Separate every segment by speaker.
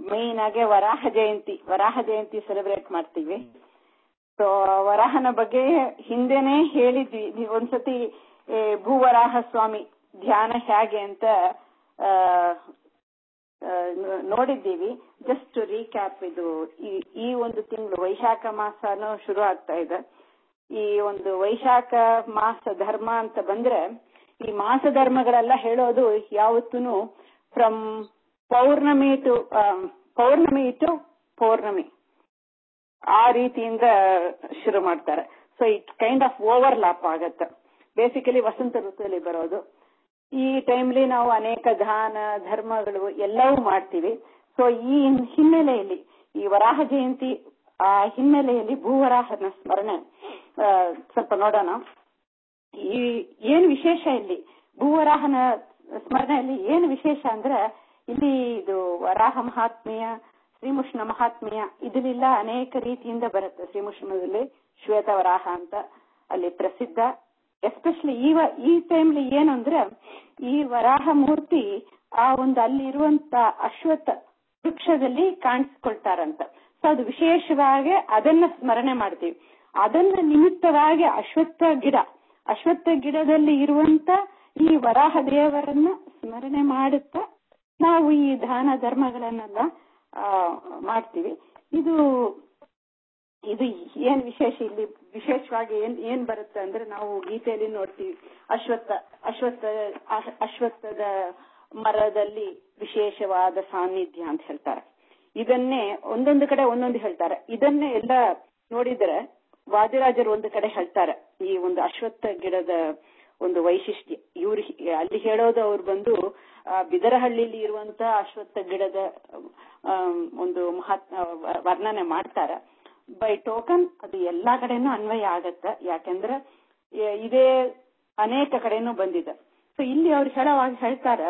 Speaker 1: Main ಆಗಿ ವರಾಹ ಜಯಂತಿ ವರಾಹ ಜಯಂತಿ celebrate ಮಾಡ್ತೀವಿ so ವರಾಹನ ಬಗ್ಗೆ ಹಿಂದೆನೆ ಹೇಳಿದ್ವಿ ನೀವು ಒಂದ್ಸತಿ ಏ, ಭೂವರಾಹ ಸ್ವಾಮಿ ಧ್ಯಾನ ಹೇಗೆ ಅಂತ ಆ, ಆ, ನೋ- ನೋಡಿದ್ದೀವಿ ಜಸ್ಟ್ ರೀಕ್ಯಾಪ್ ಇದು ಈ ಈ ಒಂದು ತಿಂಗಳು ವೈಶಾಖ ಮಾಸನೂ ಶುರು ಆಗ್ತಾ ಇದೆ ಈ ಒಂದು ವೈಶಾಖ ಮಾಸ ಧರ್ಮ ಅಂತ ಬಂದ್ರೆ ಈ ಮಾಸ ಧರ್ಮಗಳೆಲ್ಲ ಹೇಳೋದು ಯಾವತ್ತೂ from pournami to pournami to pournami ಆ ರೀತಿಯಿಂದ ಶುರು ಮಾಡ್ತಾರೆ so it kind of overlap ಆಗತ್ತೆ ಬೇಸಿಕಲಿ ವಸಂತ ಋತುವಲ್ಲಿ ಬರೋದು ಈ ಟೈಮ್ಲಿ ನಾವು ಅನೇಕ ದಾನ ಧರ್ಮಗಳು ಎಲ್ಲವೂ ಮಾಡ್ತೀವಿ ಸೊ ಈ ಹಿನ್ನೆಲೆಯಲ್ಲಿ ಈ ವರಾಹ ಜಯಂತಿ ಆ ಹಿನ್ನೆಲೆಯಲ್ಲಿ ಭೂವರಾಹನ ಸ್ಮರಣೆ ಆ, ಸ್ವಲ್ಪ ನೋಡೋಣ ಈ ಏನು ವಿಶೇಷ ಇಲ್ಲಿ ಭೂವರಾಹನ ಸ್ಮರಣೆಯಲ್ಲಿ ಏನು ವಿಶೇಷ ಅಂದ್ರೆ ಇಲ್ಲಿ ಇದು ವರಾಹ ಮಹಾತ್ಮೆಯ ಶ್ರೀಮುಷ್ಣ ಮಹಾತ್ಮೆಯ ಇದನ್ನೆಲ್ಲ ಅನೇಕ ರೀತಿಯಿಂದ ಬರುತ್ತೆ ಶ್ರೀಮುಷ್ಣದಲ್ಲಿ ಶ್ವೇತವರಾಹ ಅಂತ ಅಲ್ಲಿ ಪ್ರಸಿದ್ಧ ಎಸ್ಪೆಷಲಿ ಈ ವ- ಈ ಟೈಮ್ಲಿ ಏನು ಅಂದ್ರೆ ಈ ವರಾಹ ಮೂರ್ತಿ ಆ ಒಂದು ಅಲ್ಲಿ ಇರುವಂತ ಅಶ್ವತ್ಥ ವೃಕ್ಷದಲ್ಲಿ ಕಾಣಿಸ್ಕೊಳ್ತಾರಂತ ಸೊ ಅದು ವಿಶೇಷವಾಗಿ ಅದನ್ನ ಸ್ಮರಣೆ ಮಾಡ್ತೀವಿ ಅದನ್ನ ನಿಮಿತ್ತವಾಗಿ ಅಶ್ವತ್ಥ ಗಿಡ ಅಶ್ವತ್ಥ ಗಿಡದಲ್ಲಿ ಇರುವಂತ ಈ ವರಾಹ ದೇವರನ್ನ ಸ್ಮರಣೆ ಮಾಡುತ್ತಾ ನಾವು ಈ ದಾನ ಧರ್ಮಗಳನ್ನೆಲ್ಲ ಆ, ಮಾಡ್ತೀವಿ ಇದು ಇದು ಏನ್ ವಿಶೇಷ ಇಲ್ಲಿ ವಿಶೇಷವಾಗಿ ಏನ್ ಏನ್ ಬರುತ್ತೆ ಅಂದ್ರೆ ನಾವು ಗೀತೆಯಲ್ಲಿ ನೋಡ್ತೀವಿ ಅಶ್ವತ್ಥ ಅಶ್ವತ್ಥ ಅಶ್- ಅಶ್ವತ್ಥದ ಮರದಲ್ಲಿ ವಿಶೇಷವಾದ ಸಾನ್ನಿಧ್ಯ ಅಂತ ಹೇಳ್ತಾರೆ ಇದನ್ನೇ ಒಂದೊಂದು ಕಡೆ ಒಂದೊಂದು ಹೇಳ್ತಾರೆ ಇದನ್ನೇ ಎಲ್ಲ ನೋಡಿದ್ರೆ ವಾದಿರಾಜರು ಒಂದು ಕಡೆ ಹೇಳ್ತಾರೆ ಈ ಒಂದು ಅಶ್ವತ್ಥ ಗಿಡದ ಒಂದು ವೈಶಿಷ್ಟ್ಯ ಇವ್ರು ಹಿ- ಅಲ್ಲಿ ಹೇಳೋದು ಅವ್ರು ಬಂದು ಆ, ಬಿದರಹಳ್ಳಿಲಿ ಇರುವಂತ ಅಶ್ವತ್ಥ ಗಿಡದ ಆ, ಒಂದು ಮಹತ್ ಆ, ವ- ವರ್ಣನೆ ಮಾಡ್ತಾರೆ ಬೈ ಟೋಕನ್ ಅದು ಎಲ್ಲಾ ಕಡೆನೂ ಅನ್ವಯ ಆಗತ್ತೆ ಯಾಕೆಂದ್ರೆ ಎ- ಇದೇ ಅನೇಕ ಕಡೆನೂ ಬಂದಿದೆ ಸೊ ಇಲ್ಲಿ ಅವ್ರು ಹೇಳೋವಾಗ ಹೇಳ್ತಾರೆ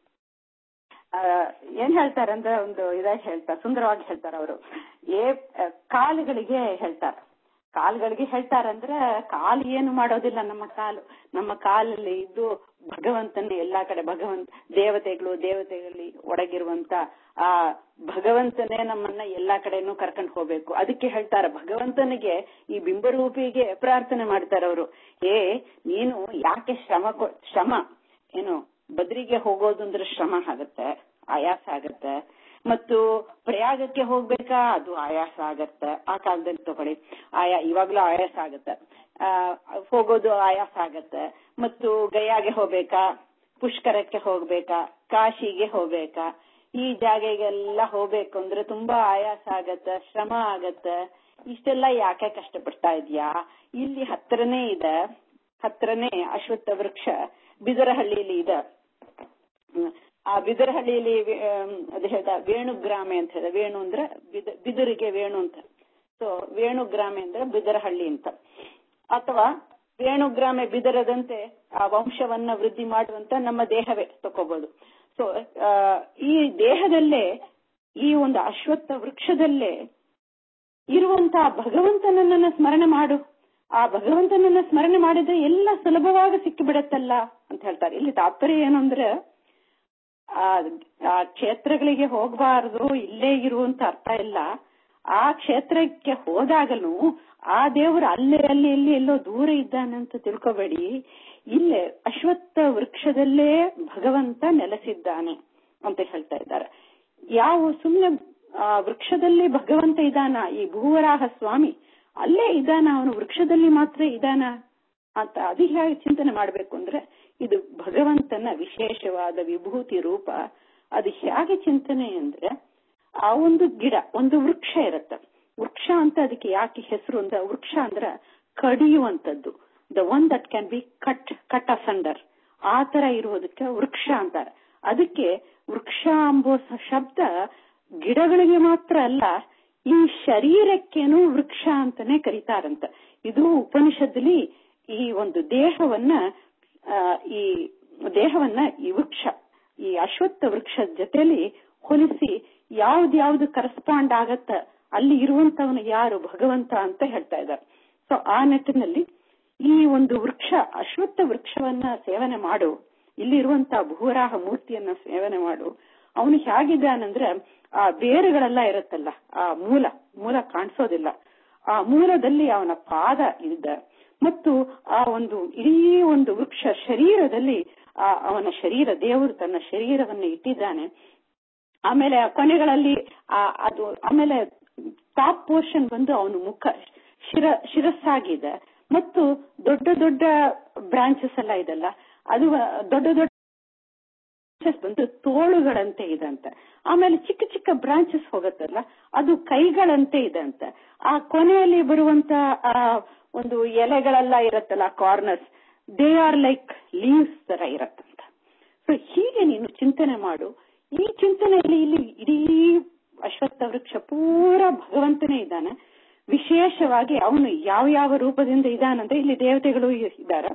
Speaker 1: ಆ, ಏನ್ ಹೇಳ್ತಾರೆ ಅಂದ್ರೆ ಒಂದು ಇದಾಗಿ ಹೇಳ್ತಾರೆ ಸುಂದರವಾಗಿ ಹೇಳ್ತಾರೆ ಅವರು ಏ ಆ, ಕಾಲುಗಳಿಗೆ ಹೇಳ್ತಾರೆ ಕಾಲುಗಳಿಗೆ ಹೇಳ್ತಾರೆ ಅಂದ್ರೆ ಕಾಲು ಏನು ಮಾಡೋದಿಲ್ಲ ನಮ್ಮ ಕಾಲು ನಮ್ಮ ಕಾಲಲ್ಲಿ ಇದ್ದು ಭಗವಂತನ ಎಲ್ಲಾ ಕಡೆ ಭಗವಂತ ದೇವತೆಗಳು ದೇವತೆಗಳಲ್ಲಿ ಒಡಗಿರುವಂತ ಆ ಭಗವಂತನೇ ನಮ್ಮನ್ನ ಎಲ್ಲಾ ಕಡೆನೂ ಕರ್ಕೊಂಡು ಹೋಗ್ಬೇಕು ಅದಕ್ಕೆ ಹೇಳ್ತಾರೆ ಭಗವಂತನಿಗೆ ಈ ಬಿಂಬರೂಪಿಗೆ ಪ್ರಾರ್ಥನೆ ಮಾಡ್ತಾರೆ ಅವರು ಏ ನೀನು ಯಾಕೆ ಶ್ರಮ ಕೊ- ಶ್ರಮ ಏನು ಬದ್ರಿಗೆ ಹೋಗೋದು ಅಂದ್ರೆ ಶ್ರಮ ಆಗತ್ತೆ ಆಯಾಸ ಆಗತ್ತೆ ಮತ್ತು ಪ್ರಯಾಗಕ್ಕೆ ಹೋಗ್ಬೇಕಾ ಅದು ಆಯಾಸ ಆಗತ್ತೆ ಆ ಕಾಲದಲ್ಲಿ ತಗೊಳ್ಳಿ ಆಯಾ ಇವಾಗ್ಲೂ ಆಯಾಸ ಆಗತ್ತೆ ಆ ಹೋಗೋದು ಆಯಾಸ ಆಗತ್ತೆ ಮತ್ತು ಗಯಾಗೆ ಹೋಗ್ಬೇಕಾ ಪುಷ್ಕರಕ್ಕೆ ಹೋಗ್ಬೇಕಾ ಕಾಶಿಗೆ ಹೋಗ್ಬೇಕಾ ಈ ಜಾಗೆಗೆಲ್ಲ ಹೋಗ್ಬೇಕು ಅಂದ್ರೆ ತುಂಬಾ ಆಯಾಸ ಆಗತ್ತೆ ಶ್ರಮ ಆಗತ್ತೆ ಇಷ್ಟೆಲ್ಲ ಯಾಕೆ ಕಷ್ಟಪಡ್ತಾ ಇದ್ಯಾ ಇಲ್ಲಿ ಹತ್ರನೇ ಇದೆ ಹತ್ರನೇ ಅಶ್ವತ್ಥ ವೃಕ್ಷ ಬಿದರಹಳ್ಳಿಲಿ ಇದೆ ಹ್ಮ್. ಆ ಬಿದರಹಳ್ಳಿಯಲ್ಲಿ ವೇ- ಆಮ್, ಅದು ಹೇಳ್ದ ವೇಣುಗ್ರಾಮೆ ಅಂತ ಹೇಳಿದ ವೇಣು ಅಂದ್ರೆ ಬಿದ- ಬಿದುರಿಗೆ ವೇಣು ಅಂತ ಸೊ ವೇಣುಗ್ರಾಮೆ ಅಂದ್ರೆ ಬಿದರಹಳ್ಳಿ ಅಂತ ಅಥವಾ ವೇಣುಗ್ರಾಮೆ ಬಿದರದಂತೆ ಆ ವಂಶವನ್ನ ವೃದ್ಧಿ ಮಾಡುವಂತ ನಮ್ಮ ದೇಹವೇ ತಕೋಬಹುದು ಸೊ ಈ ದೇಹದಲ್ಲೇ ಈ ಒಂದು ಅಶ್ವತ್ಥ ವೃಕ್ಷದಲ್ಲೇ ಇರುವಂತಹ ಭಗವಂತನನ್ನ ಸ್ಮರಣೆ ಮಾಡು ಆ ಭಗವಂತನನ್ನ ಸ್ಮರಣೆ ಮಾಡಿದ್ರೆ ಎಲ್ಲ ಸುಲಭವಾಗಿ ಸಿಕ್ಕಿಬಿಡತ್ತಲ್ಲ ಅಂತ ಹೇಳ್ತಾರೆ ಇಲ್ಲಿ ತಾತ್ಪರ್ಯ ಏನು ಅಂದ್ರೆ ಆ ಆ ಕ್ಷೇತ್ರಗಳಿಗೆ ಹೋಗಬಾರದು ಇಲ್ಲೇ ಇರುವಂತ ಅರ್ಥ ಇಲ್ಲ ಆ ಕ್ಷೇತ್ರಕ್ಕೆ ಹೋದಾಗಲೂ ಆ ದೇವರು ಅಲ್ಲೇ ಅಲ್ಲಿ ಎಲ್ಲಿ ಎಲ್ಲೋ ದೂರ ಇದ್ದಾನಂತ ತಿಳ್ಕೊಬೇಡಿ ಇಲ್ಲೇ ಅಶ್ವತ್ಥ ವೃಕ್ಷದಲ್ಲೇ ಭಗವಂತ ನೆಲೆಸಿದ್ದಾನೆ ಅಂತ ಹೇಳ್ತಾ ಇದ್ದಾರೆ ಯಾವ ಸುಮ್ಮನೆ ಆ ವೃಕ್ಷದಲ್ಲಿ ಭಗವಂತ ಇದಾನ ಈ ಭೂವರಾಹ ಸ್ವಾಮಿ ಅಲ್ಲೇ ಇದಾನ ಅವನು ವೃಕ್ಷದಲ್ಲಿ ಮಾತ್ರ ಇದಾನ ಅಂತ ಅದು ಹೇಗೆ ಚಿಂತನೆ ಮಾಡ್ಬೇಕು ಅಂದ್ರೆ ಇದು ಭಗವಂತನ ವಿಶೇಷವಾದ ವಿಭೂತಿ ರೂಪ ಅದು ಹೇಗೆ ಚಿಂತನೆ ಅಂದ್ರೆ ಆ ಒಂದು ಗಿಡ ಒಂದು ವೃಕ್ಷ ಇರತ್ತೆ ವೃಕ್ಷ ಅಂತ ಅದಕ್ಕೆ ಯಾಕೆ ಹೆಸರು ಅಂದ್ರೆ ವೃಕ್ಷ ಅಂದ್ರ ಕಡಿಯುವಂತದ್ದು the one that can be cut cut asunder ಆ ತರ ಇರುವುದಕ್ಕೆ ವೃಕ್ಷ ಅಂತಾರೆ ಅದಕ್ಕೆ ವೃಕ್ಷ ಎಂಬೋ ಸ- ಶಬ್ದ ಗಿಡಗಳಿಗೆ ಮಾತ್ರ ಅಲ್ಲ ಈ ಶರೀರಕ್ಕೇನು ವೃಕ್ಷ ಅಂತಾನೆ ಕರೀತಾರಂತ ಇದು ಉಪನಿಷತ್ತಲ್ಲಿ ಈ ಒಂದು ದೇಹವನ್ನ ಆ, ಈ ದೇಹವನ್ನ ಈ ವೃಕ್ಷ ಈ ಅಶ್ವತ್ಥ ವೃಕ್ಷದ ಜೊತೆಲಿ ಹೋಲಿಸಿ ಯಾವ್ದು ಯಾವ್ದು ಕರೆಸ್ಪಾಂಡ್ ಆಗತ್ತ ಅಲ್ಲಿ ಇರುವಂತವನು ಯಾರು ಭಗವಂತ ಅಂತ ಹೇಳ್ತಾ ಇದ್ದಾರೆ ಸೊ ಆ ನಿಟ್ಟಿನಲ್ಲಿ ಈ ಒಂದು ವೃಕ್ಷ ಅಶ್ವತ್ಥ ವೃಕ್ಷವನ್ನ ಸೇವನೆ ಮಾಡು ಇಲ್ಲಿ ಇರುವಂತಹ ಭೂವರಾಹ ಮೂರ್ತಿಯನ್ನ ಸೇವನೆ ಮಾಡು ಅವನು ಹೇಗಿದ್ದಾನಂದ್ರೆ
Speaker 2: ಆ ಬೇರುಗಳೆಲ್ಲ ಇರುತ್ತಲ್ಲ ಆ ಮೂಲ ಮೂಲ ಕಾಣಿಸೋದಿಲ್ಲ ಆ ಮೂಲದಲ್ಲಿ ಅವನ ಪಾದ ಇದೆ ಮತ್ತು ಆ ಒಂದು ಇಡೀ ಒಂದು ವೃಕ್ಷ ಶರೀರದಲ್ಲಿ ಆ ಅವನ ಶರೀರ ದೇವರು ತನ್ನ ಶರೀರವನ್ನು ಇಟ್ಟಿದ್ದಾನೆ ಆಮೇಲೆ ಆ ಕೊನೆಗಳಲ್ಲಿ ಆ ಅದು ಆಮೇಲೆ ಟಾಪ್ ಪೋರ್ಷನ್ ಬಂದು ಅವನ ಮುಖ ಶಿರ ಶಿರಸ್ಸಾಗಿದೆ ಮತ್ತು ದೊಡ್ಡ ದೊಡ್ಡ ಬ್ರಾಂಚಸ್ ಎಲ್ಲ ಇದೆಲ್ಲ ಅದು ದೊಡ್ಡ ದೊಡ್ಡ branches ಬಂದು ತೋಳುಗಳಂತೆ ಇದೆ ಅಂತ ಆಮೇಲೆ ಚಿಕ್ಕ ಚಿಕ್ಕ ಬ್ರಾಂಚಸ್ ಹೋಗುತ್ತಲ್ಲ ಅದು ಕೈಗಳಂತೆ ಇದೆ ಅಂತ ಆ ಕೊನೆಯಲ್ಲಿ ಬರುವಂತ ಆ ಒಂದು ಎಲೆಗಳೆಲ್ಲ ಇರತ್ತಲ್ಲ corners they are like leaves ತರ ಇರತ್ತಂತ ಸೊ ಹೀಗೆ ನೀನು ಚಿಂತನೆ ಮಾಡು ಈ ಚಿಂತನೆಯಲ್ಲಿ ಇಲ್ಲಿ ಇಡೀ ಅಶ್ವತ್ಥ ವೃಕ್ಷ ಪೂರ ಭಗವಂತನೇ ಇದ್ದಾನೆ ವಿಶೇಷವಾಗಿ ಅವನು ಯಾವ ಯಾವ ರೂಪದಿಂದ ಇದ್ದಾನಂದ್ರೆ ಇಲ್ಲಿ ದೇವತೆಗಳು ಇದ್ದಾರೆ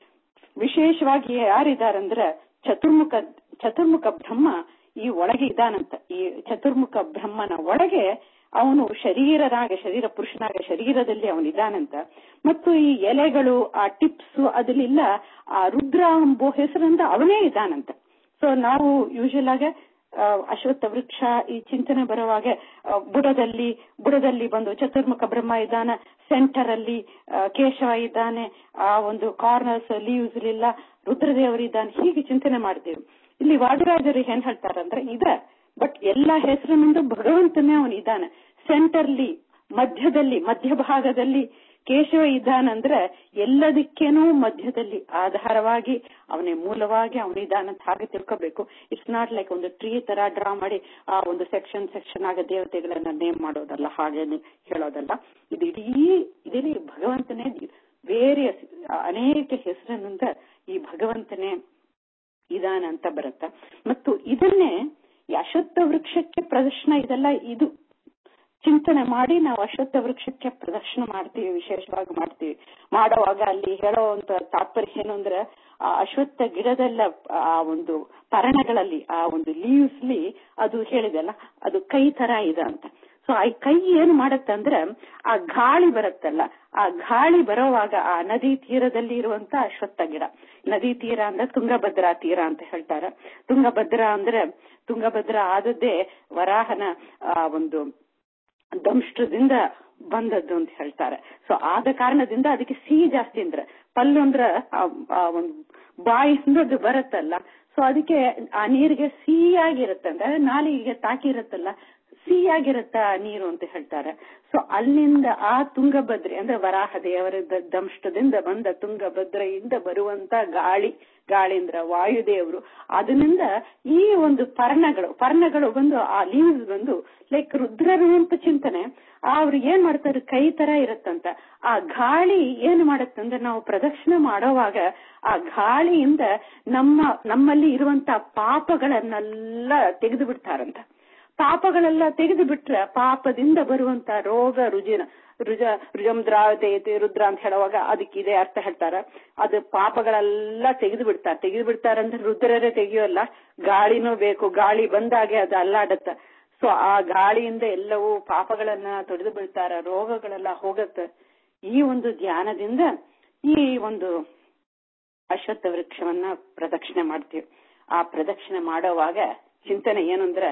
Speaker 2: ವಿಶೇಷವಾಗಿ ಯಾರಿದಾರಂದ್ರೆ ಚತುರ್ಮುಖ ಚತುರ್ಮುಖ ಬ್ರಹ್ಮ ಈ ಒಳಗೆ ಇದ್ದಾನಂತ ಈ ಚತುರ್ಮುಖ ಬ್ರಹ್ಮನ ಒಳಗೆ ಅವನು ಶರೀರನಾಗ ಶರೀರ ಪುರುಷನಾಗ ಶರೀರದಲ್ಲಿ ಅವನಿದ್ದಾನಂತ ಮತ್ತು ಈ ಎಲೆಗಳು ಆ ಟಿಪ್ಸ್ ಅದನ್ನೆಲ್ಲ ಆ ರುದ್ರ ಎಂಬೋ ಹೆಸರಿಂದ ಅವನೇ ಇದ್ದಾನಂತ ಸೊ ನಾವು ಯೂಶಲ್ ಆಗಿ ಆ, ಅಶ್ವತ್ಥ ವೃಕ್ಷ ಈ ಚಿಂತನೆ ಬರುವಾಗ ಆ, ಬುಡದಲ್ಲಿ ಬುಡದಲ್ಲಿ ಬಂದು ಚತುರ್ಮುಖ ಬ್ರಹ್ಮ ಇದ್ದಾನ ಸೆಂಟರ್ ಅಲ್ಲಿ ಆ, ಕೇಶವ ಇದ್ದಾನೆ ಆ ಒಂದು ಕಾರ್ನರ್ಸ್ ಲೀವ್ಸ್ ಇಲ್ಲ ರುದ್ರದೇವರಿದ್ದಾನೆ ಹೀಗೆ ಚಿಂತನೆ ಮಾಡ್ತೀವಿ ಇಲ್ಲಿ ವಾದಿರಾಜರು ಏನ್ ಹೇಳ್ತಾರಂದ್ರೆ ಇದೆ ಬಟ್ ಎಲ್ಲಾ ಹೆಸರಿನಿಂದ ಭಗವಂತನೇ ಅವನು ಇದ್ದಾನೆ ಸೆಂಟರ್ಲಿ ಮಧ್ಯದಲ್ಲಿ ಮಧ್ಯಭಾಗದಲ್ಲಿ ಕೇಶವ ಇದ್ದಾನಂದ್ರೆ ಎಲ್ಲದಕ್ಕೇನೂ ಮಧ್ಯದಲ್ಲಿ ಆಧಾರವಾಗಿ ಅವನೇ ಮೂಲವಾಗಿ ಅವನಿದ್ದಾನಂತ ಹಾಗೆ ತಿಳ್ಕೋಬೇಕು ಇಟ್ಸ್ ನಾಟ್ ಲೈಕ್ ಒಂದು ಟ್ರೀ ತರ ಡ್ರಾ ಮಾಡಿ ಆ ಒಂದು ಸೆಕ್ಷನ್ ಸೆಕ್ಷನ್ ಆಗ ದೇವತೆಗಳನ್ನ ನೇಮ್ ಮಾಡೋದಲ್ಲ ಹಾಗೆ ಹೇಳೋದಲ್ಲ ಇದು ಇಡೀ ಇದರಲ್ಲಿ ಭಗವಂತನೇ ವೇರಿಯಸ್ ಅನೇಕ ಹೆಸರಿನಿಂದ ಈ ಭಗವಂತನೇ ಇದಾನ ಅಂತ ಬರುತ್ತೆ ಮತ್ತು ಇದನ್ನೇ ಈ ಅಶ್ವತ್ಥ ವೃಕ್ಷಕ್ಕೆ ಪ್ರದರ್ಶನ ಇದೆಲ್ಲ ಇದು ಚಿಂತನೆ ಮಾಡಿ ನಾವು ಅಶ್ವತ್ಥ ವೃಕ್ಷಕ್ಕೆ ಪ್ರದರ್ಶನ ಮಾಡ್ತೀವಿ ವಿಶೇಷವಾಗಿ ಮಾಡ್ತೀವಿ ಮಾಡುವಾಗ ಅಲ್ಲಿ ಹೇಳೋವಂತ ತಾತ್ಪರ್ಯ ಏನು ಅಂದ್ರೆ ಆ ಅಶ್ವತ್ಥ ಗಿಡದಲ್ಲ ಆ ಒಂದು ಪರಣಗಳಲ್ಲಿ ಆ ಒಂದು ಲೀವ್ಸ್ಲಿ ಅದು ಹೇಳಿದೆಲ್ಲ ಅದು ಕೈ ತರ ಇದೆ ಅಂತ ಸೊ ಆ ಕೈ ಏನ್ ಮಾಡತ್ತೆ ಅಂದ್ರೆ ಆ ಗಾಳಿ ಬರುತ್ತಲ್ಲ ಆ ಗಾಳಿ ಬರೋವಾಗ ಆ ನದಿ ತೀರದಲ್ಲಿ ಇರುವಂತ ಅಶ್ವತ್ಥ ಗಿಡ ನದಿ ತೀರ ಅಂದ್ರೆ ತುಂಗಭದ್ರಾ ತೀರ ಅಂತ ಹೇಳ್ತಾರೆ ತುಂಗಭದ್ರಾ ಅಂದ್ರೆ ತುಂಗಭದ್ರಾ ಆದದ್ದೇ ವರಾಹನ ಆ ಒಂದು ದಂಷ್ಟದಿಂದ ಬಂದದ್ದು ಅಂತ ಹೇಳ್ತಾರೆ ಸೊ ಆದ ಕಾರಣದಿಂದ ಅದಕ್ಕೆ ಸಿಹಿ ಜಾಸ್ತಿ ಅಂದ್ರೆ ಪಲ್ಲು ಅಂದ್ರ ಆ- ಆ ಒಂದು ಬಾಯಿಂದ ಅದು ಬರುತ್ತಲ್ಲ ಸೊ ಅದಕ್ಕೆ ಆ ನೀರಿಗೆ ಸಿಹಿಯಾಗಿರುತ್ತೆ ಅಂದ್ರೆ ನಾಲಿಗೆ ತಾಕಿರುತ್ತಲ್ಲ ಸಿಹಿಯಾಗಿರುತ್ತೆ ಆ ನೀರು ಅಂತ ಹೇಳ್ತಾರೆ ಸೊ ಅಲ್ಲಿಂದ ಆ ತುಂಗಭದ್ರೆ ಅಂದ್ರೆ ವರಾಹ ದೇವರ ದ- ದಂಷ್ಟದಿಂದ ಬಂದ ತುಂಗಭದ್ರೆಯಿಂದ ಬರುವಂತ ಗಾಳಿ ಗಾಳಿ ಅಂದ್ರೆ ವಾಯುದೇವರು ಅದರಿಂದ ಈ ಒಂದು ಪರ್ಣಗಳು ಪರ್ಣಗಳು ಬಂದು ಆ ಲೀವ್ಸ್ ಬಂದು ಲೈಕ್ ರುದ್ರರು ಅಂತ ಚಿಂತನೆ ಅವ್ರು ಏನ್ ಮಾಡ್ತಾರೆ ಕೈ ತರ ಇರುತ್ತಂತ ಆ ಗಾಳಿ ಏನ್ ಮಾಡತ್ತಂದ್ರೆ ನಾವು ಪ್ರದಕ್ಷಿಣೆ ಮಾಡೋವಾಗ ಆ ಗಾಳಿಯಿಂದ ನಮ್ಮ ನಮ್ಮಲ್ಲಿ ಇರುವಂತ ಪಾಪಗಳನ್ನೆಲ್ಲ ತೆಗೆದು ಬಿಡ್ತಾರಂತ ಪಾಪಗಳೆಲ್ಲ ತೆಗೆದು ಬಿಟ್ರೆ ಪಾಪದಿಂದ ಬರುವಂತ ರೋಗ ರುಜಿನ ರುಜ ರುಜಂ ದ್ರಾವತೆ ರುದ್ರ ಅಂತ ಹೇಳುವಾಗ ಅದಕ್ಕೆ ಇದೇ ಅರ್ಥ ಹೇಳ್ತಾರ ಅದು ಪಾಪಗಳೆಲ್ಲ ತೆಗೆದು ಬಿಡ್ತಾರೆ ತೆಗೆದು ಬಿಡ್ತಾರೆ ಅಂದ್ರೆ ರುದ್ರರೇ ತೆಗಿಯೋಲ್ಲ ಗಾಳಿನೂ ಬೇಕು ಗಾಳಿ ಬಂದಾಗೆ ಅದು ಅಲ್ಲಾಡತ್ತ ಸೊ ಆ ಗಾಳಿಯಿಂದ ಎಲ್ಲವೂ ಪಾಪಗಳನ್ನ ತೊಡೆದು ಬಿಡ್ತಾರ ರೋಗಗಳೆಲ್ಲ ಹೋಗತ್ತೆ ಈ ಒಂದು ಧ್ಯಾನದಿಂದ ಈ ಒಂದು ಅಶ್ವತ್ಥ ವೃಕ್ಷವನ್ನ ಪ್ರದಕ್ಷಿಣೆ ಮಾಡ್ತೀವಿ ಆ ಪ್ರದಕ್ಷಿಣೆ ಮಾಡೋವಾಗ ಚಿಂತನೆ ಏನಂದ್ರೆ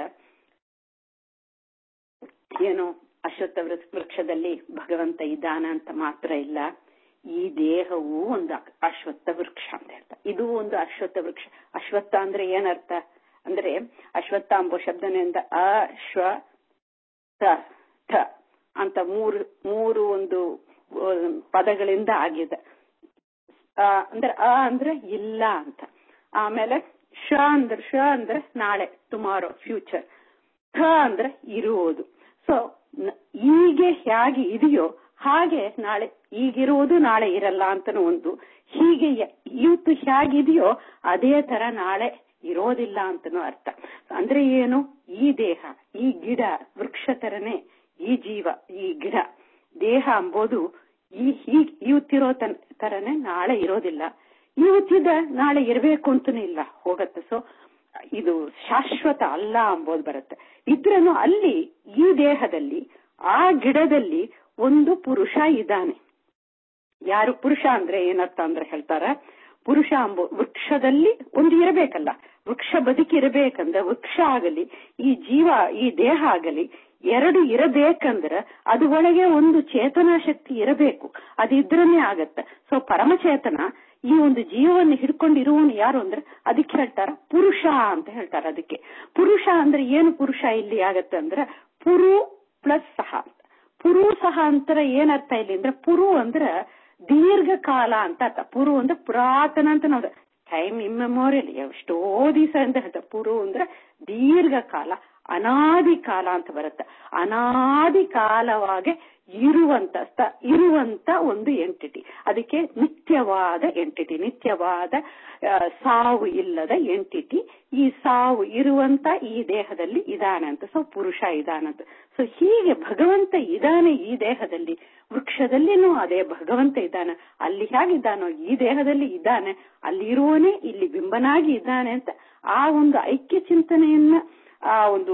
Speaker 2: ಏನು ಅಶ್ವತ್ಥ ವೃಕ್ಷ- ವೃಕ್ಷದಲ್ಲಿ ಭಗವಂತ ಇದ್ದಾನ ಅಂತ ಮಾತ್ರ ಇಲ್ಲ ಈ ದೇಹವು ಒಂದು ಅಕ್- ಅಶ್ವತ್ಥ ವೃಕ್ಷ ಅಂತ ಹೇಳ್ತಾರೆ ಇದು ಒಂದು ಅಶ್ವತ್ಥ ವೃಕ್ಷ ಅಶ್ವತ್ಥ ಅಂದ್ರೆ ಏನರ್ಥ ಅಂದ್ರೆ ಅಶ್ವತ್ಥ ಎಂಬ ಶಬ್ದನಿಂದ ಅಶ್ವ ಥ ಥ ಅಂತ ಮೂರು ಮೂರು ಒಂದು ಆ, ಪದಗಳಿಂದ ಆಗಿದೆ ಆ, ಅಂದ್ರೆ ಅ ಅಂದ್ರೆ ಇಲ್ಲ ಅಂತ ಆಮೇಲೆ ಶ ಅಂದ್ರೆ ಶ ಅಂದ್ರೆ ನಾಳೆ ಟುಮಾರೋ ಫ್ಯೂಚರ್ ಥ ಅಂದ್ರೆ ಇರುವುದು ಸೊ ಈಗ ಹೇಗೆ ಇದೆಯೋ ಹಾಗೆ ನಾಳೆ ಈಗಿರುವುದು ನಾಳೆ ಇರಲ್ಲ ಅಂತನೂ ಒಂದು ಹೀಗೆ ಯ- ಇವತ್ತು ಹೇಗಿದೆಯೋ ಅದೇ ತರ ನಾಳೆ ಇರೋದಿಲ್ಲ ಅಂತನೂ ಅರ್ಥ ಅಂದ್ರೆ ಏನು ಈ ದೇಹ ಈ ಗಿಡ ವೃಕ್ಷ ತರನೇ ಈ ಜೀವ ಈ ಗಿಡ ದೇಹ ಅಂಬೋದು ಈ ಹೀಗ್ ಇವತ್ತಿರೋ ತನ್ ತರನೇ ನಾಳೆ ಇರೋದಿಲ್ಲ ಇವತ್ತಿದ ನಾಳೆ ಇರಬೇಕು ಅಂತನೂ ಇಲ್ಲ ಹೋಗತ್ತೆ ಸೊ ಇದು ಶಾಶ್ವತ ಅಲ್ಲ ಅಂಬೋದು ಬರುತ್ತೆ ಇದ್ರನು ಅಲ್ಲಿ ಈ ದೇಹದಲ್ಲಿ ಆ ಗಿಡದಲ್ಲಿ ಒಂದು ಪುರುಷ ಇದ್ದಾನೆ ಯಾರು ಪುರುಷ ಅಂದ್ರೆ ಏನರ್ಥ ಅಂದ್ರೆ ಹೇಳ್ತಾರ ಪುರುಷ ಅಂಬೋ ವೃಕ್ಷದಲ್ಲಿ ಒಂದು ಇರಬೇಕಲ್ಲ ವೃಕ್ಷ ಬದುಕಿರಬೇಕಂದ್ರೆ ವೃಕ್ಷ ಆಗಲಿ ಈ ಜೀವ ಈ ದೇಹ ಆಗಲಿ ಎರಡು ಇರಬೇಕಂದ್ರ ಅದು ಒಳಗೆ ಒಂದು ಚೇತನಾ ಶಕ್ತಿ ಇರಬೇಕು ಅದಿದ್ರನೇ ಆಗತ್ತ ಸೊ ಪರಮಚೇತನ ಈ ಒಂದು ಜೀವವನ್ನು ಹಿಡ್ಕೊಂಡಿರುವವನು ಯಾರು ಅಂದ್ರೆ ಅದಕ್ಕೆ ಹೇಳ್ತಾರ ಪುರುಷ ಅಂತ ಹೇಳ್ತಾರ ಅದಕ್ಕೆ ಪುರುಷ ಅಂದ್ರೆ ಏನು ಪುರುಷ ಇಲ್ಲಿ ಆಗತ್ತೆ ಅಂದ್ರೆ ಪುರು ಪ್ಲಸ್ ಸಹ ಅಂತ ಪುರು ಸಹ ಅಂತರ ಏನರ್ಥ ಇಲ್ಲಿ ಅಂದ್ರೆ ಪುರು ಅಂದ್ರ ದೀರ್ಘಕಾಲ ಅಂತ ಅರ್ಥ ಪುರು ಅಂದ್ರೆ ಪುರಾತನ ಅಂತ ನಾವು ಟೈಮ್ ಇಮ್ಮೆಮೋರಿಯಲ್ ಎಷ್ಟೋ ದಿವಸ ಅಂತ ಹೇಳ್ತಾರೆ ಪುರು ಅಂದ್ರೆ ದೀರ್ಘಕಾಲ ಅನಾದಿ ಕಾಲ ಅಂತ ಬರುತ್ತೆ ಅನಾದಿ ಕಾಲವಾಗಿ ಇರುವಂತ ಸ್ಥ- ಇರುವಂತ ಒಂದು ಎಂಟಿಟಿ ಅದಕ್ಕೆ ನಿತ್ಯವಾದ ಎಂಟಿಟಿ ನಿತ್ಯವಾದ ಆ, ಸಾವು ಇಲ್ಲದ ಎಂಟಿಟಿ ಈ ಸಾವು ಇರುವಂತ ಈ ದೇಹದಲ್ಲಿ ಇದಾನೆ ಅಂತ ಸೊ ಪುರುಷ ಇದಾನಂತ ಸೊ ಹೀಗೆ ಭಗವಂತ ಇದಾನೆ ಈ ದೇಹದಲ್ಲಿ ವೃಕ್ಷದಲ್ಲಿನೂ ಅದೇ ಭಗವಂತ ಇದ್ದಾನೆ ಅಲ್ಲಿ ಹೇಗಿದ್ದಾನೋ ಈ ದೇಹದಲ್ಲಿ ಇದ್ದಾನೆ ಅಲ್ಲಿ ಇರುವವನೇ ಇಲ್ಲಿ ಬಿಂಬನಾಗಿ ಇದ್ದಾನೆ ಅಂತ ಆ ಒಂದು ಐಕ್ಯ ಚಿಂತನೆಯನ್ನ ಆ ಒಂದು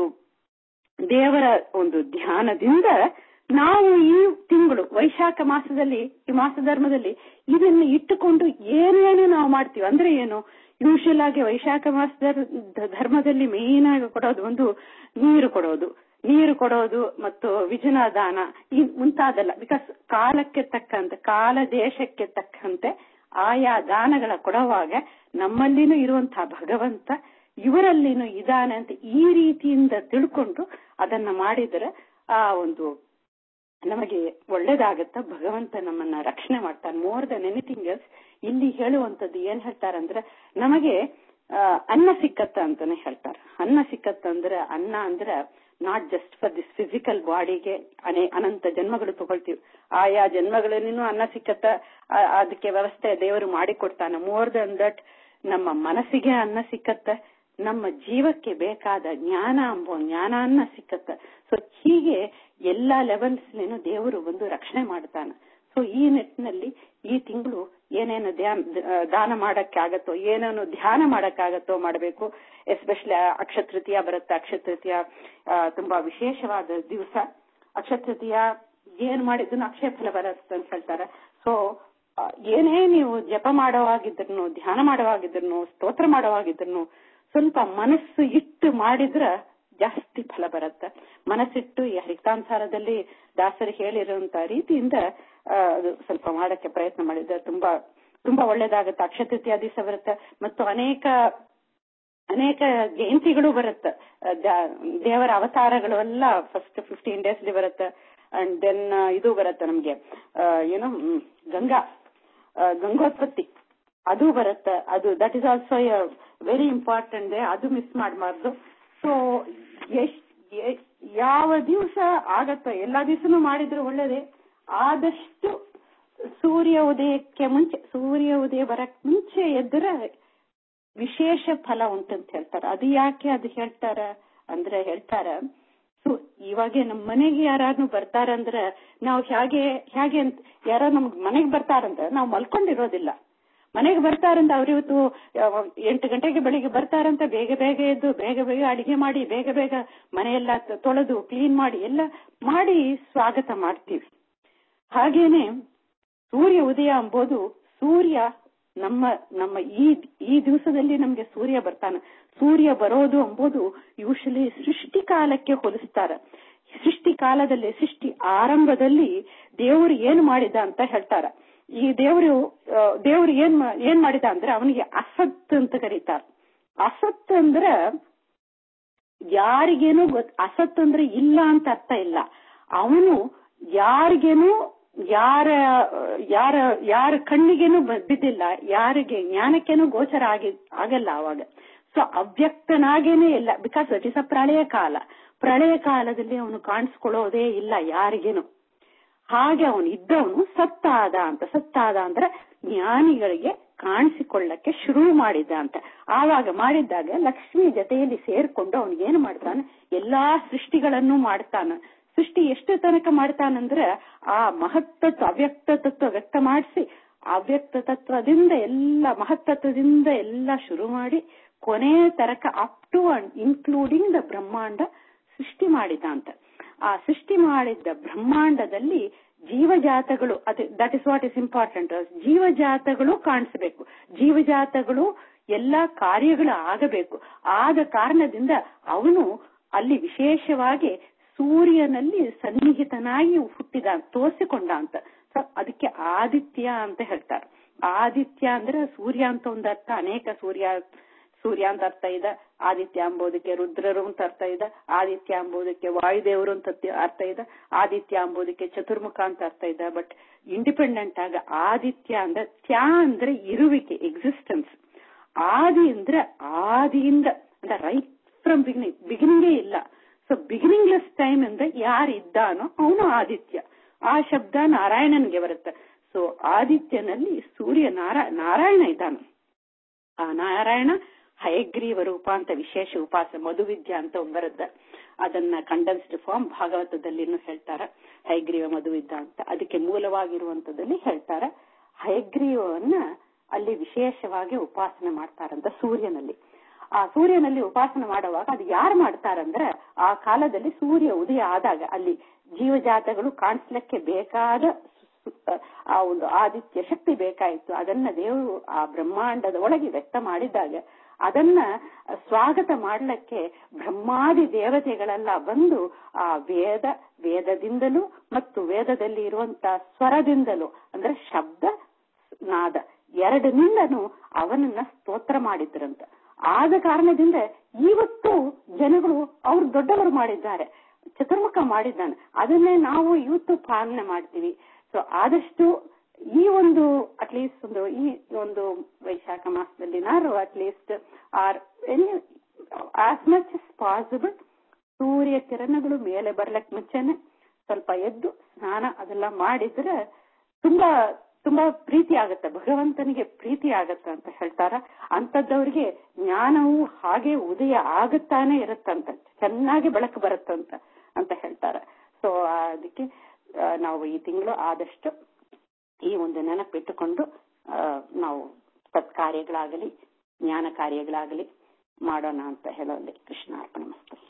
Speaker 2: ದೇವರ ಒಂದು ಧ್ಯಾನದಿಂದ ನಾವು ಈ ತಿಂಗಳು ವೈಶಾಖ ಮಾಸದಲ್ಲಿ ಈ ಮಾಸ ಧರ್ಮದಲ್ಲಿ ಇದನ್ನು ಇಟ್ಟುಕೊಂಡು ಏನೇನು ನಾವು ಮಾಡ್ತೀವಿ ಅಂದ್ರೆ ಏನು ಯೂಶಲ್ ಆಗಿ ವೈಶಾಖ ಮಾಸದ ಧರ್ಮದಲ್ಲಿ ಮೇನ್ ಆಗಿ ಕೊಡೋದು ಒಂದು ನೀರು ಕೊಡೋದು ನೀರು ಕೊಡೋದು ಮತ್ತು ವಿಜನ ದಾನ ಈ ಮುಂತಾದಲ್ಲ ಬಿಕಾಸ್ ಕಾಲಕ್ಕೆ ತಕ್ಕಂತೆ ಕಾಲ ದೇಶಕ್ಕೆ ತಕ್ಕಂತೆ ಆಯಾ ದಾನಗಳ ಕೊಡುವಾಗ ನಮ್ಮಲ್ಲಿನೂ ಇರುವಂತಹ ಭಗವಂತ ಇವರಲ್ಲಿನೂ ಇದಾನೆ ಅಂತ ಈ ರೀತಿಯಿಂದ ತಿಳ್ಕೊಂಡು ಅದನ್ನ ಮಾಡಿದರೆ ಆ ಒಂದು ನಮಗೆ ಒಳ್ಳೇದಾಗತ್ತ ಭಗವಂತ ನಮ್ಮನ್ನ ರಕ್ಷಣೆ ಮಾಡ್ತಾನೆ ಮೋರ್ ದನ್ ಎನಿಥಿಂಗ್ ಎಲ್ಸ್ ಇಲ್ಲಿ ಹೇಳುವಂತದ್ದು ಏನ್ ಹೇಳ್ತಾರಂದ್ರೆ ನಮಗೆ ಆ, ಅನ್ನ ಸಿಕ್ಕತ್ತ ಅಂತಾನೆ ಹೇಳ್ತಾರೆ ಅನ್ನ ಸಿಕ್ಕತ್ತ ಅಂದ್ರೆ ಅನ್ನ ಅಂದ್ರೆ not just for this physical ಬಾಡಿಗೆ ಅನೇ ಅನಂತ ಜನ್ಮಗಳು ತಗೊಳ್ತೀವಿ ಆಯಾ ಜನ್ಮಗಳಲ್ಲಿನೂ ಅನ್ನ ಸಿಕ್ಕತ್ತ ಆ- ಅದಕ್ಕೆ ವ್ಯವಸ್ಥೆ ದೇವರು ಮಾಡಿಕೊಡ್ತಾನೆ ಮೋರ್ ದನ್ ದಟ್ ನಮ್ಮ ಮನಸ್ಸಿಗೆ ಅನ್ನ ಸಿಕ್ಕತ್ತ ನಮ್ಮ ಜೀವಕ್ಕೆ ಬೇಕಾದ ಜ್ಞಾನ ಅಂಬೋ ಜ್ಞಾನಾನ್ನ ಸಿಕ್ಕತ್ತ ಸೊ ಹೀಗೆ ಎಲ್ಲಾ ಲೆವೆಲ್ಸ್ ದೇವರು ಒಂದು ರಕ್ಷಣೆ ಮಾಡ್ತಾನೆ ಸೊ ಈ ನಿಟ್ಟಿನಲ್ಲಿ ಈ ತಿಂಗಳು ಏನೇನು ಧ್ಯಾನ ದಾನ ಮಾಡಕ್ಕೆ ಆಗತ್ತೋ ಏನೇನು ಧ್ಯಾನ ಮಾಡಕ್ಕಾಗತ್ತೋ ಮಾಡಬೇಕು ಎಸ್ಪೆಷಲಿ ಅಕ್ಷತೃತೀಯ ಬರುತ್ತೆ ಅಕ್ಷತೃತೀಯ ಆ, ತುಂಬಾ ವಿಶೇಷವಾದ ದಿವಸ ಅಕ್ಷತೃತೀಯ ಏನ್ ಮಾಡಿದ್ರು ಅಕ್ಷಯ ಫಲ ಬರುತ್ತೆ ಅಂತ ಹೇಳ್ತಾರೆ ಸೊ ಏನೇ ನೀವು ಜಪ ಮಾಡೋವಾಗಿದ್ರು ಧ್ಯಾನ ಮಾಡೋವಾಗಿದ್ರು ಸ್ತೋತ್ರ ಮಾಡೋವಾಗಿದ್ರು ಸ್ವಲ್ಪ ಮನಸ್ಸು ಇಟ್ಟು ಮಾಡಿದ್ರ ಜಾಸ್ತಿ ಫಲ ಬರುತ್ತೆ ಮನಸ್ಸಿಟ್ಟು ಈ ಹರಿತಾಂಸಾರದಲ್ಲಿ ದಾಸರು ಹೇಳಿರುವಂತ ರೀತಿಯಿಂದ ಆ, ಅದು ಸ್ವಲ್ಪ ಮಾಡಕ್ಕೆ ಪ್ರಯತ್ನ ಮಾಡಿದ್ರೆ ತುಂಬಾ ತುಂಬಾ ಒಳ್ಳೇದಾಗುತ್ತೆ ಅಕ್ಷತೃತೀಯ ದಿವಸ ಬರುತ್ತೆ ಮತ್ತು ಅನೇಕ ಅನೇಕ ಜಯಂತಿಗಳು ಬರುತ್ತೆ ಆ, ದ- ದೇವರ ಅವತಾರಗಳು ಎಲ್ಲ ಫಸ್ಟ್ ಫಿಫ್ಟೀನ್ ಡೇಸ್ ಬರುತ್ತೆ ಅಂಡ್ ದೆನ್ ಇದು ಬರುತ್ತೆ ನಮ್ಗೆ ಆ, ಏನು ಹ್ಮ್, ಗಂಗಾ ಆ, ಗಂಗೋತ್ಪತ್ತಿ ಅದು ಬರುತ್ತೆ ಅದು that is also very important day ಅದು ಮಿಸ್ ಮಾಡಬಾರ್ದು ಸೊ ಎಷ್ಟ್ ಎ- ಯಾವ ದಿವಸ ಆಗತ್ತೋ ಎಲ್ಲಾ ದಿವಸನೂ ಮಾಡಿದ್ರೆ ಒಳ್ಳೇದೇ ಆದಷ್ಟು ಸೂರ್ಯ ಉದಯಕ್ಕೆ ಮುಂಚೆ ಸೂರ್ಯ ಉದಯ ಬರಕ್ ಮುಂಚೆ ಎದ್ರೆ ವಿಶೇಷ ಫಲ ಉಂಟಂತ ಹೇಳ್ತಾರೆ ಅದು ಯಾಕೆ ಅದು ಹೇಳ್ತಾರ ಅಂದ್ರೆ ಹೇಳ್ತಾರ ಸೊ ಇವಾಗ ನಮ್ ಮನೆಗೆ ಯಾರು ಬರ್ತಾರಂದ್ರ ನಾವು ಹೇಗೆ ಹೇಗೆ ಅಂತ ಯಾರೋ ನಮ್ ಮನೆಗೆ ಬರ್ತಾರಂದ್ರ ನಾವು ಮಲ್ಕೊಂಡಿರೋದಿಲ್ಲ ಮನೆಗೆ ಬರ್ತಾರಂತ ಅವ್ರು ಇವತ್ತು ಆ, ಎಂಟು ಗಂಟೆಗೆ ಬೆಳಿಗ್ಗೆ ಬರ್ತಾರಂತ ಬೇಗ ಬೇಗ ಎದ್ದು ಬೇಗ ಬೇಗ ಅಡಿಗೆ ಮಾಡಿ ಬೇಗ ಬೇಗ ಮನೆಯೆಲ್ಲ ತ- ತೊಳೆದು ಕ್ಲೀನ್ ಮಾಡಿ ಎಲ್ಲ ಮಾಡಿ ಸ್ವಾಗತ ಮಾಡ್ತೀವಿ ಹಾಗೇನೆ ಸೂರ್ಯ ಉದಯ ಎಂಬುದು ಸೂರ್ಯ ನಮ್ಮ ನಮ್ಮ ಈ ಈ ದಿವಸದಲ್ಲಿ ನಮ್ಗೆ ಸೂರ್ಯ ಬರ್ತಾನೆ ಸೂರ್ಯ ಬರೋದು ಎಂಬುದು ಯೂಶಲಿ ಸೃಷ್ಟಿ ಕಾಲಕ್ಕೆ ಹೋಲಿಸ್ತಾರೆ ಸೃಷ್ಟಿ ಕಾಲದಲ್ಲಿ ಸೃಷ್ಟಿ ಆರಂಭದಲ್ಲಿ ದೇವರು ಏನು ಮಾಡಿದ ಅಂತ ಹೇಳ್ತಾರ ಈ ದೇವರು ಆ, ದೇವರು ಏನ್ ಮಾ- ಏನ್ ಮಾಡಿದ ಅಂದ್ರೆ ಅವನಿಗೆ ಅಸತ್ ಅಂತ ಕರೀತಾರ ಅಸತ್ ಅಂದ್ರ ಯಾರಿಗೇನು ಗೊತ್ ಅಸತ್ ಅಂದ್ರೆ ಇಲ್ಲ ಅಂತ ಅರ್ಥ ಇಲ್ಲ ಅವನು ಯಾರಿಗೇನು ಯಾರ ಯಾರ ಯಾರ ಕಣ್ಣಿಗೇನು ಬ- ಬಿದ್ದಿಲ್ಲ ಯಾರಿಗೆ ಜ್ಞಾನಕ್ಕೇನು ಗೋಚರ ಆಗಿ ಆಗಲ್ಲ ಅವಾಗ ಸೊ ಅವ್ಯಕ್ತನಾಗೇನೆ ಇಲ್ಲ ಬಿಕಾಸ್ ಇಟ್ ಇಸ್ ಅ ಪ್ರಳಯ ಕಾಲ ಪ್ರಳಯ ಕಾಲದಲ್ಲಿ ಅವನು ಕಾಣಿಸ್ಕೊಳ್ಳೋದೇ ಇಲ್ಲ ಯಾರಿಗೇನು ಹಾಗೆ ಅವನು ಇದ್ದವನು ಸತ್ತಾದ ಅಂತ ಸತ್ತಾದ ಅಂದ್ರೆ ಜ್ಞಾನಿಗಳಿಗೆ ಕಾಣಿಸಿಕೊಳ್ಳಕ್ಕೆ ಶುರು ಮಾಡಿದ ಅಂತ ಆವಾಗ ಮಾಡಿದ್ದಾಗ ಲಕ್ಷ್ಮಿ ಜೊತೆಯಲ್ಲಿ ಸೇರ್ಕೊಂಡು ಅವನು ಏನು ಮಾಡ್ತಾನೆ ಎಲ್ಲಾ ಸೃಷ್ಟಿಗಳನ್ನು ಮಾಡ್ತಾನ ಸೃಷ್ಟಿ ಎಷ್ಟು ತನಕ ಮಾಡ್ತಾನಂದ್ರೆ ಆ ಮಹತ್ತತ್ವ ಅವ್ಯಕ್ತ ತತ್ವ ವ್ಯಕ್ತ ಮಾಡಿಸಿ ಅವ್ಯಕ್ತ ತತ್ವದಿಂದ ಎಲ್ಲ ಮಹತ್ತತ್ವದಿಂದ ಎಲ್ಲ ಶುರು ಮಾಡಿ ಕೊನೆ ತನಕ up to and including the ಬ್ರಹ್ಮಾಂಡ ಸೃಷ್ಟಿ ಮಾಡಿದ ಅಂತ ಆ ಸೃಷ್ಟಿ ಮಾಡಿದ್ದ ಬ್ರಹ್ಮಾಂಡದಲ್ಲಿ ಜೀವಜಾತಗಳು ಅದು that is what is important ಜೀವಜಾತಗಳು ಕಾಣಿಸಬೇಕು ಜೀವಜಾತಗಳು ಎಲ್ಲಾ ಕಾರ್ಯಗಳು ಆಗಬೇಕು ಆದ ಕಾರಣದಿಂದ ಅವನು ಅಲ್ಲಿ ವಿಶೇಷವಾಗಿ ಸೂರ್ಯನಲ್ಲಿ ಸನ್ನಿಹಿತನಾಗಿ ಹುಟ್ಟಿದ ತೋರಿಸಿಕೊಂಡ ಅಂತ ಸೊ ಅದಕ್ಕೆ ಆದಿತ್ಯ ಅಂತ ಹೇಳ್ತಾರೆ ಆದಿತ್ಯ ಅಂದ್ರೆ ಸೂರ್ಯ ಅಂತ ಒಂದು ಅರ್ಥ ಅನೇಕ ಸೂರ್ಯ ಸೂರ್ಯ ಅಂತ ಅರ್ಥ ಇದೆ ಆದಿತ್ಯ ಅಂಬೋದಕ್ಕೆ ರುದ್ರರು ಅಂತ ಅರ್ಥ ಇದೆ ಆದಿತ್ಯ ಅಂಬೋದಕ್ಕೆ ವಾಯುದೇವರು ಅಂತ ಅರ್ಥ ಇದೆ ಆದಿತ್ಯ ಅಂಬೋದಕ್ಕೆ ಚತುರ್ಮುಖ ಅಂತ ಅರ್ಥ ಇದೆ ಬಟ್ ಇಂಡಿಪೆಂಡೆಂಟ್ ಆಗ ಆದಿತ್ಯ ಅಂದ್ರೆ ತ್ಯಾ ಅಂದ್ರೆ ಇರುವಿಕೆ ಎಕ್ಸಿಸ್ಟೆನ್ಸ್ ಆದಿ ಅಂದ್ರೆ ಆದಿಯಿಂದ ಅಂದ್ರೆ ರೈಟ್ ಫ್ರಮ್ ಬಿಗಿನಿಂಗ್ ಬಿಗಿನಿಂಗೇ ಇಲ್ಲ ಸೊ ಬಿಗಿನಿಂಗ್ಲೆಸ್ ಟೈಮ್ ಅಂದ್ರೆ ಯಾರು ಇದ್ದಾನೋ ಅವನು ಆದಿತ್ಯ ಆ ಶಬ್ದ ನಾರಾಯಣನ್ಗೆ ಬರುತ್ತೆ ಸೊ ಆದಿತ್ಯನಲ್ಲಿ ಸೂರ್ಯ ನಾರಾ ನಾರಾಯಣ ಇದ್ದಾನೆ ಆ ನಾರಾಯಣ ಹಯಗ್ರೀವ ರೂಪ ಅಂತ ವಿಶೇಷ ಉಪಾಸ ಮಧುವಿದ್ಯ ಅಂತ ಬರುತ್ತೆ ಅದನ್ನ ಕಂಡೆನ್ಸ್ಡ್ ಫಾರ್ಮ್ ಭಾಗವತದಲ್ಲಿನೂ ಹೇಳ್ತಾರ ಹಯಗ್ರೀವ ಮಧುವಿದ್ಯ ಅಂತ ಅದಕ್ಕೆ ಮೂಲವಾಗಿರುವಂತದಲ್ಲಿ ಹೇಳ್ತಾರ ಹಯಗ್ರೀವವನ್ನ ಅಲ್ಲಿ ವಿಶೇಷವಾಗಿ ಉಪಾಸನೆ ಮಾಡ್ತಾರಂತ ಸೂರ್ಯನಲ್ಲಿ ಆ ಸೂರ್ಯನಲ್ಲಿ ಉಪಾಸನೆ ಮಾಡುವಾಗ ಅದು ಯಾರು ಮಾಡ್ತಾರಂದ್ರೆ ಆ ಕಾಲದಲ್ಲಿ ಸೂರ್ಯ ಉದಯ ಆದಾಗ ಅಲ್ಲಿ ಜೀವಜಾತಗಳು ಕಾಣಿಸ್ಲಿಕ್ಕೆ ಬೇಕಾದ ಆ ಒಂದು ಆದಿತ್ಯ ಶಕ್ತಿ ಬೇಕಾಯಿತು ಅದನ್ನ ದೇವರು ಆ ಬ್ರಹ್ಮಾಂಡದ ಒಳಗೆ ವ್ಯಕ್ತ ಮಾಡಿದಾಗ ಅದನ್ನ ಸ್ವಾಗತ ಮಾಡ್ಲಿಕ್ಕೆ ಬ್ರಹ್ಮಾದಿ ದೇವತೆಗಳೆಲ್ಲ ಬಂದು ಆ ವೇದ ವೇದದಿಂದಲೂ ಮತ್ತು ವೇದದಲ್ಲಿ ಇರುವಂತ ಸ್ವರದಿಂದಲೂ ಅಂದ್ರೆ ಶಬ್ದ ನಾದ ಎರಡನಿಂದನೂ ಅವನನ್ನ ಸ್ತೋತ್ರ ಮಾಡಿದ್ರಂತ ಆದ ಕಾರಣದಿಂದ ಇವತ್ತು ಜನಗಳು ಅವ್ರು ದೊಡ್ಡವರು ಮಾಡಿದ್ದಾರೆ ಚತುರ್ಮುಖ ಮಾಡಿದ್ದಾನೆ ಅದನ್ನೇ ನಾವು ಇವತ್ತು ಪಾಲನೆ ಮಾಡ್ತೀವಿ ಸೊ ಆದಷ್ಟು ಈ ಒಂದು ಅಟ್ಲೀಸ್ಟ್ ಒಂದು ಈ ಒಂದು ವೈಶಾಖ ಮಾಸದಲ್ಲಿನಾರು at least or any as much as possible ಸೂರ್ಯ ಕಿರಣಗಳು ಮೇಲೆ ಬರ್ಲಕ್ ಮುಂಚೆನೆ ಸ್ವಲ್ಪ ಎದ್ದು ಸ್ನಾನ ಅದೆಲ್ಲ ಮಾಡಿದ್ರೆ ತುಂಬಾ ತುಂಬಾ ಪ್ರೀತಿ ಆಗತ್ತೆ ಭಗವಂತನಿಗೆ ಪ್ರೀತಿ ಆಗತ್ತೆ ಅಂತ ಹೇಳ್ತಾರ ಅಂತದ್ದವ್ರಿಗೆ ಜ್ಞಾನವು ಹಾಗೆ ಉದಯ ಆಗುತ್ತಾನೆ ಇರುತ್ತಂತ ಚೆನ್ನಾಗಿ ಬೆಳಕು ಬರುತ್ತಂತ ಅಂತ ಹೇಳ್ತಾರ ಸೊ ಅದಕ್ಕೆ ನಾವು ಈ ತಿಂಗಳು ಆದಷ್ಟು ಈ ಒಂದು ನೆನಪಿಟ್ಟುಕೊಂಡು ನಾವು ಸತ್ಕಾರ್ಯಗಳಾಗಲಿ ಜ್ಞಾನ ಕಾರ್ಯಗಳಾಗಲಿ ಮಾಡೋಣ ಅಂತ ಹೇಳೋಲ್ಲಿ ಕೃಷ್ಣ ಅರ್ಪಣೆ